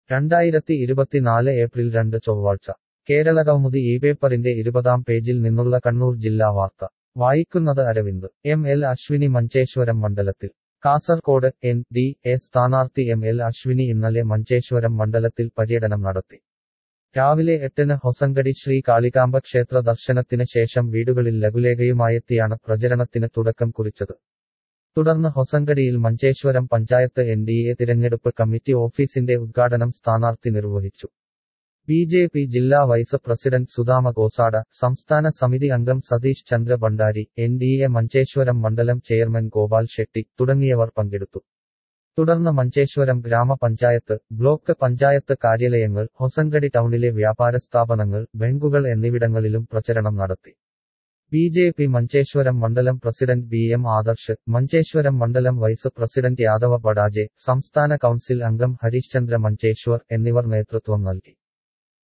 രണ്ടായിരത്തി ഇരുപത്തിനാല് ഏപ്രിൽ രണ്ട് ചൊവ്വാഴ്ച കേരളകൗമുദി ഈ പേപ്പറിന്റെ ഇരുപതാം പേജിൽ നിന്നുള്ള കണ്ണൂർ ജില്ലാ വാർത്ത വായിക്കുന്നത് അരവിന്ദ് എം എൽ അശ്വിനി മഞ്ചേശ്വരം മണ്ഡലത്തിൽ കാസർകോട് എൻ ഡി എ സ്ഥാനാർത്ഥി എം എൽ അശ്വിനി ഇന്നലെ മഞ്ചേശ്വരം മണ്ഡലത്തിൽ പര്യടനം നടത്തി രാവിലെ എട്ടിന് ഹൊസങ്കടി ശ്രീ കാളികാമ്പ ക്ഷേത്ര ദർശനത്തിന് ശേഷം വീടുകളിൽ ലഘുലേഖയുമായെത്തിയാണ് പ്രചരണത്തിന് തുടക്കം കുറിച്ചത് തുടർന്ന് ഹൊസങ്കടിയിൽ Manjeshwaram panchayat N D A തിരഞ്ഞെടുപ്പ് കമ്മിറ്റി ഓഫീസിന്റെ ഉദ്ഘാടനം സ്ഥാനാർത്ഥി നിർവഹിച്ചു ബി ജെ പി ജില്ലാ വൈസ് പ്രസിഡന്റ് സുധാമ ഗോസാഡ സംസ്ഥാന സമിതി അംഗം Satish Chandra Bhandari N D A Manjeshwaram മണ്ഡലം ചെയർമാൻ ഗോപാൽ ഷെട്ടി തുടങ്ങിയവർ പങ്കെടുത്തു തുടർന്ന് മഞ്ചേശ്വരം ഗ്രാമപഞ്ചായത്ത് ബ്ലോക്ക് പഞ്ചായത്ത് കാര്യലയങ്ങൾ ഹൊസങ്കടി ടൗണിലെ വ്യാപാര സ്ഥാപനങ്ങൾ ബാങ്കുകൾ എന്നിവിടങ്ങളിലും പ്രചരണം നടത്തി ബി ജെ പി മഞ്ചേശ്വരം മണ്ഡലം president B M Adarsh Manjeshwaram മണ്ഡലം വൈസ് പ്രസിഡന്റ് യാദവ ബഡാജെ സംസ്ഥാന കൗൺസിൽ അംഗം ഹരീഷ് ചന്ദ്ര മഞ്ചേശ്വർ എന്നിവർ നേതൃത്വം നൽകി